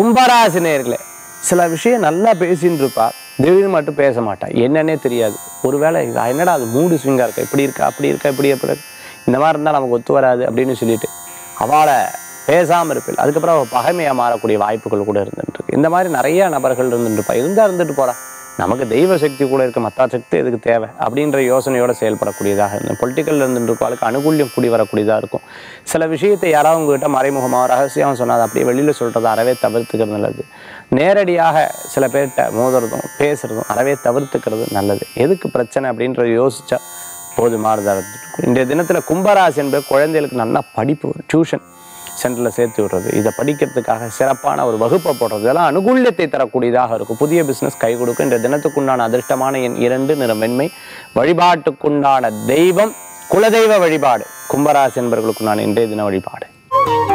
கும்பராசி நேர்களே சில விஷயம் நல்லா பேசின்னு இருப்பா திடீர்னு மட்டும் பேச மாட்டா என்னன்னே தெரியாது ஒருவேளை இது என்னடா அது மூடு ஸ்விங்காக இருக்கா இப்படி இருக்கா அப்படி இருக்கா இப்படி எப்படி இருக்கு இந்த மாதிரி இருந்தால் நமக்கு ஒத்து வராது அப்படின்னு சொல்லிட்டு அவளை பேசாமல் இருப்பில் அதுக்கப்புறம் அவள் பகைமையாக மாறக்கூடிய வாய்ப்புகள் கூட இருந்துட்டு இருக்கு இந்த மாதிரி நிறைய நபர்கள் இருந்துட்டு இருப்பா இருந்தால் இருந்துட்டு போறா நமக்கு தெய்வ சக்தி கூட இருக்க மற்ற சக்தி எதுக்கு தேவை அப்படின்ற யோசனையோட செயல்படக்கூடியதாக இருந்தது பொலிட்டிக்கல் இருந்துட்டு இருக்கவளுக்கு அனுகூல்யம் கூடி வரக்கூடியதாக இருக்கும் சில விஷயத்தை யாராவது உங்ககிட்ட மறைமுகமாக ரகசியம் சொன்னால் அதை அப்படியே வெளியில் சொல்கிறத அறவே தவிர்த்துக்கிறது நல்லது நேரடியாக சில பேர்கிட்ட மோதுறதும் பேசுறதும் அறவே தவிர்த்துக்கிறது நல்லது எதுக்கு பிரச்சனை அப்படின்றத யோசிச்சா போதுமானதாக இருந்துட்டு இன்றைய தினத்தில் கும்பராசி என்பது குழந்தைகளுக்கு நல்லா படிப்பு டியூஷன் சென்டரில் சேர்த்து விடுறது இதை படிக்கிறதுக்காக சிறப்பான ஒரு வகுப்பை போடுறது இதெல்லாம் அனுகூல்யத்தை தரக்கூடியதாக இருக்கும் புதிய பிஸ்னஸ் கை கொடுக்கும் இந்த தினத்துக்குண்டான அதிர்ஷ்டமான எண் இரண்டு நிற மென்மை வழிபாட்டுக்குண்டான தெய்வம் குலதெய்வ வழிபாடு கும்பராசி என்பவர்களுக்குண்டான இன்றைய தின வழிபாடு